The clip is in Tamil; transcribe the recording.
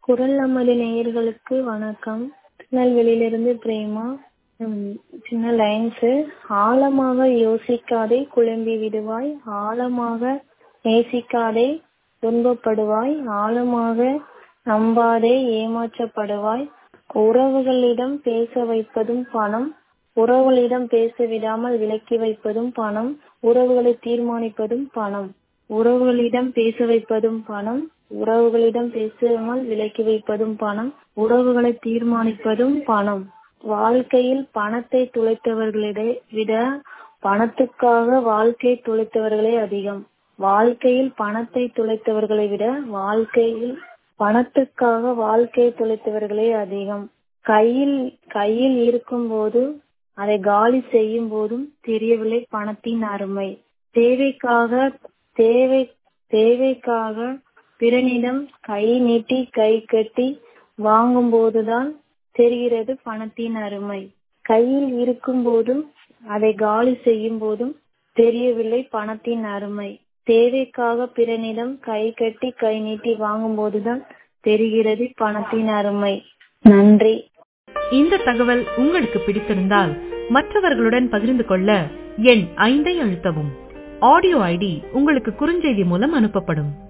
குரல் நமது நேயர்களுக்கு வணக்கம் திருநெல்வேலியிலிருந்து பிரேமா ம், சின்ன லைன்ஸு ஆழமாக யோசிக்காதே குழம்பி விடுவாய் ஆழமாக நேசிக்காதே துன்பப்படுவாய் ஆழமாக நம்பாதே ஏமாற்றப்படுவாய் உறவுகளிடம் பேச வைப்பதும் பணம் உறவுகளிடம் பேச விடாமல் விலக்கி வைப்பதும் பணம் உறவுகளை தீர்மானிப்பதும் பணம் உறவுகளிடம் பேச வைப்பதும் பணம் உறவுகளிடம் பேசாமல் விலக்கி வைப்பதும் பணம் உறவுகளை தீர்மானிப்பதும் பணம் வாழ்க்கையில் பணத்தை துளைத்தவர்களை விட பணத்துக்காக வாழ்க்கை துளைத்தவர்களே அதிகம் வாழ்க்கையில் பணத்தை துளைத்தவர்களை விட வாழ்க்கையில் பணத்துக்காக வாழ்க்கை துளைத்தவர்களே அதிகம் கையில் கையில் இருக்கும்போது அதை காலி செய்யும் போதும் தெரியவில்லை பணத்தின் அருமை தேவைக்காக தேவை தேவைக்காக பிறனிடம் கை நீட்டி கை கட்டி வாங்கும் போதுதான் தெரிகிறது பணத்தின் அருமை கையில் இருக்கும் போதும் அதை காலி செய்யும் போதும் தெரியவில்லை பணத்தின் அருமை தேவைக்காக பிறனிடம் கை கட்டி கை நீட்டி வாங்கும் போதுதான் தெரிகிறது பணத்தின் அருமை நன்றி இந்த தகவல் உங்களுக்கு பிடித்திருந்தால் மற்றவர்களுடன் பகிர்ந்து கொள்ள எண் ஐந்தை அழுத்தவும் ஆடியோ ஐடி உங்களுக்கு குறுஞ்செய்தி மூலம் அனுப்பப்படும்